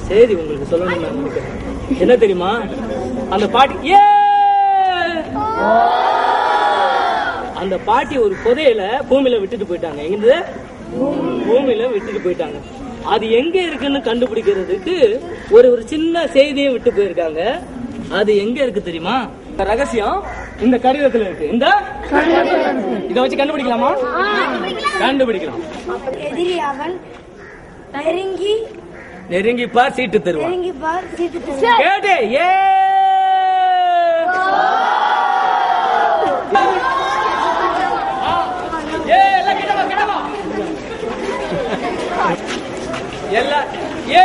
சரி உங்களுக்கு சொல்லணும்னு நான் நினைக்கிறேன் என்ன தெரியுமா அந்த பாட்டி ஏ அந்த பாட்டி ஒரு புதையல பூமியில விட்டுட்டு போயிட்டாங்க எங்க பூமியில விட்டுட்டு போயிட்டாங்க அது எங்க இருக்குன்னு கண்டுபிடிக்கிறதுக்கு ஒரு ஒரு சின்ன செய்தியை விட்டு போயிருக்காங்க அது எங்க இருக்கு தெரியுமா ரகசியம் இந்த கடிதத்துல இருக்கு இந்த இத வச்சு கண்டுபிடிக்கலாமா கண்டுபிடிக்கலாம் எதிரி அவன் நெருங்கி நெருங்கி பார் சீட்டு தருவான் நெருங்கி பார் சீட்டு தருவான். கேட்டு ஏ ஏ, எல்லாம் கிட்ட வா, கிட்ட வா. எல்லாம் ஏ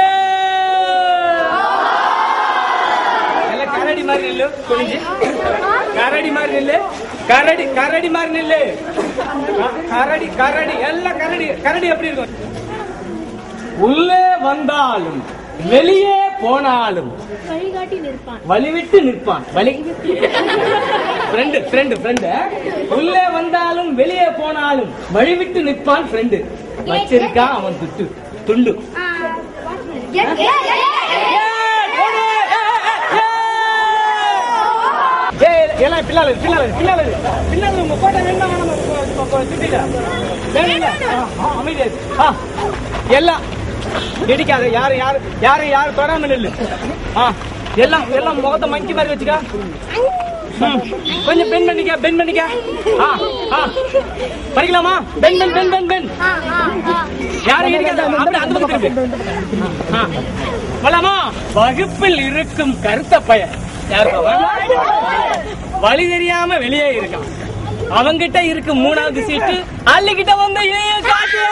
எல்லாம் கரடி மாதிரி நில்லு குனிஞ்சு கரடி மாதிரி நில்லு கரடி கரடி மாதிரி நில்லு க- கரடி கரடி எல்லாம் கரடி கரடி எப்படி இருக்கும் உள்ளே வந்தாலும் வெளியே போனாலும் வழிகாட்டி நிற்பான் வழிவிட்டு நிற்பான் வழி ஃப்ரெண்டு ஃப்ரெண்டு ஃப்ரெண்டு உள்ளே வந்தாலும் வெளியே போனாலும் வழிவிட்டு நிற்பான் ஃப்ரெண்டு வச்சிருக்கான் அவன் துட்டு துண்டு ஏய், எல்லாம் பின்னால இரு, பின்னால இரு, பின்னால இரு. பின்னால இரு, உங்க கோட்டை வேண்டாம் வேணாம், கொ- கொ- கொ- திட்டிட. வேணும் இல்ல? ஆ, ஆ, அமைதியா இரு. ஆ, எல்லாம் இடிக்காத யாரு யாரு யாரு யாரு தொடாம நில்லு ஆ, எல்லாம் எல்லாம் முகத்தை மங்கி மாதிரி வச்சுக்கா ம், கொஞ்சம் பென் பண்ணிக்க பென் பண்ணிக்க ஆ, ஆ. படிக்கலாமா pen pen pen pen pen யாரும் இடிக்காத அப்படி அந்த பக்கம் திரும்பு ஆ. போலாமா வகுப்பில் இருக்கும் கருத்த பையன் யாரு பாவம்? வழி தெரியாம வெளியே இருக்கான் அவங்கிட்ட இருக்கு மூணாவது சீட்டு அள்ளிக்கிட்ட வந்து இதைய காட்டு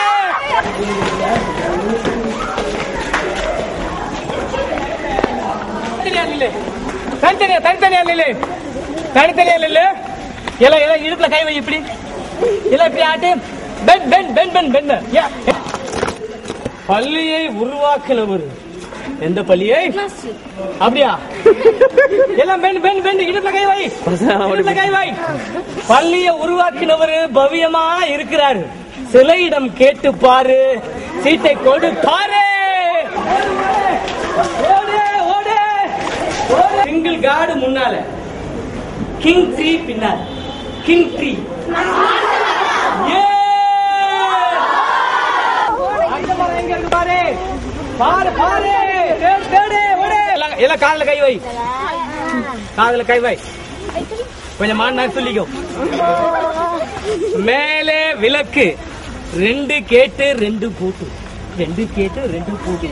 தனித்தனியா நில்லு. தனித்தனியா தனித்தனியா நில்லு தனித்தனியா நில்லு எல்லாம் எல்லாம் இடுப்புல கை வை இப்படி எல்லாம் இப்படி ஆட்டு பென் பென் பென் பென் பென் ஏ. பள்ளியை உருவாக்கினவர் எந்த பள்ளியை அப்படியா எல்லாம் பெண் பெண் பெண் இடுப்புல கை வை இடுப்புல கை வை பள்ளியை உருவாக்கினவர் பவ்யமா இருக்கிறாரு சிலையிடம் கேட்டு பாரு சீட்டை கொடு பாரு ஓடு ஓடு சிங்கிள் கார்டு முன்னால கிங் ட்ரீ பின்னால் கிங் ட்ரீ அந்த மரம் எங்க இருக்கு பாரு பாரு பாரு தேடு, தேடு, ஓடு. எல்லாம் எல்லாம் காதுல கை வை காதுல கை வை கொஞ்சம் மாறினா சொல்லிக்கோ மேலே விளக்கு ரெண்டு கேட்டு ரெண்டு பூட்டு ரெண்டு கேட்டு ரெண்டு பூட்டு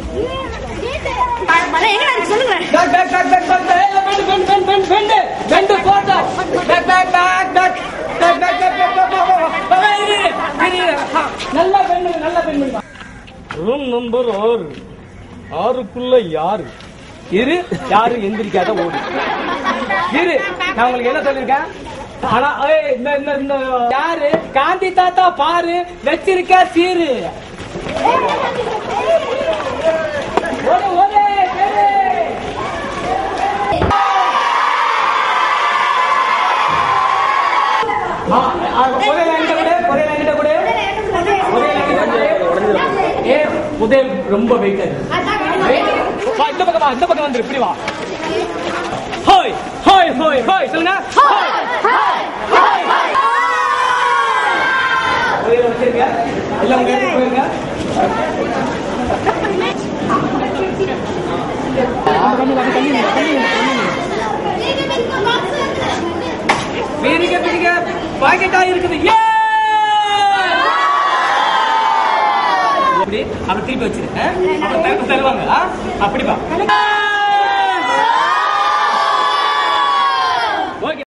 back back back back back bend bend bend bend bend bend போட்டோ back back back back back back back back back இரு இரு இரு ஆ, நல்லா பெண்டு நல்லா பெண்டு ரூம் நம்பர் ஆறு ஆறுக்குள்ள யாரு இரு யாரு எந்திரிக்காத ஓடு இரு நான் உங்களுக்கு என்ன சொல்லிருக்கேன் ஆனா ஏய், இந்த இந்த இந்த யாரு காந்தி தாத்தா பாரு வச்சிருக்க சீரு ஓடு ஓடு பேரு ஆ, ஆ, புதையல் என்கிட்ட கொடு, புதையல் என்கிட்ட கொடு. புதையல் என்கிட்ட கொடு. ஏ, புதையல் ரொம்ப வெயிட் வா இந்த பக்கம் வா இந்த பக்கம் வந்துரு இப்படி வா ஹோய் ஹோய் ஹோய் ஹோய் சொல்லுங்க ஹோய் புதையல வச்சிருக்க எல்லாம் உங்க இடத்துக்கு போயிருங்க பிரிக்க பிரிக்க பாக்கெட்டா இருக்குது ஏ அப்படி அப்படி திருப்பி வச்சிரு ஆ? அப்புறம் தரு- தருவாங்க ஆ? அப்படி பா